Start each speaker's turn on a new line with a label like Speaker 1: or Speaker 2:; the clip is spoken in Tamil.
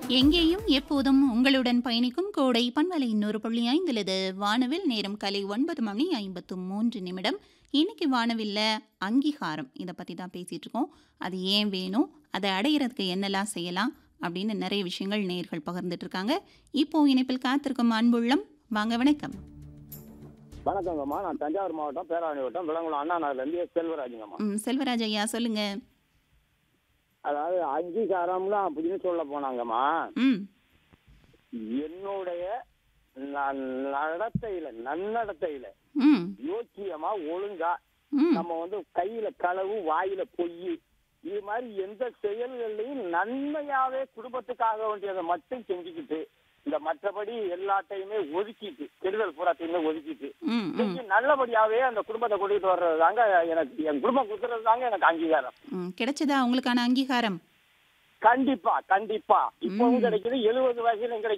Speaker 1: எங்கேயும் எப்போதும் உங்களுடன் பயணிக்கும் கோடை பண்பலை இன்னொரு புள்ளி ஐந்துலது வானவில் நேரம் கலை ஒன்பது மணி ஐம்பத்து மூன்று நிமிடம் இன்னைக்கு வானவில்ல அங்கீகாரம் இதை பற்றி தான் பேசிகிட்டு இருக்கோம் அது ஏன் வேணும் அதை அடையிறதுக்கு என்னெல்லாம் செய்யலாம் அப்படின்னு நிறைய விஷயங்கள் நேர்கள் பகிர்ந்துட்டு இருக்காங்க இப்போ இணைப்பில் காத்திருக்கும் அன்புள்ளம் வாங்க வணக்கம்
Speaker 2: வணக்கங்கம்மா நான் தஞ்சாவூர் மாவட்டம் பேராவணி வட்டம் விலங்குளம் அண்ணா நகர்லேருந்து எஸ் செல்வராஜுங்கம்மா
Speaker 1: ம், செல்வராஜ் ஐயா சொல்லுங்க
Speaker 2: அதாவது அங்கீகாரம்லாம் அப்படின்னு சொல்ல போனாங்கம்மா
Speaker 1: ம்
Speaker 2: என்னுடைய ந- நடத்தையில நன்னடத்தையில
Speaker 1: ம்
Speaker 2: யோக்கியமா ஒழுங்கா
Speaker 1: ம்
Speaker 2: நம்ம வந்து கையில களவு வாயில பொய் இது மாதிரி எந்த செயல்கள்லையும் நன்மையாவே குடும்பத்துக்காக வேண்டியதை மட்டும் செஞ்சுக்கிட்டு இந்த மற்றபடி எல்லாத்தையுமே ஒதுக்கிட்டு கெடுதல் பூராத்தையுமே ஒதுக்கிட்டு
Speaker 1: ம் ம்
Speaker 2: செஞ்சு நல்லபடியாவே அந்த குடும்பத்தை கூட்டிட்டு வர்றது தாங்க எனக்கு என் குடும்பம் கொடுக்கறது தாங்க எனக்கு அங்கீகாரம்
Speaker 1: ம் கிடைச்சதா உங்களுக்கான அங்கீகாரம்
Speaker 2: கண்டிப்பா கண்டிப்பா இப்பவும்
Speaker 1: ம்.
Speaker 2: கிடைக்குது எழுபது வயசுல கிடைக்குது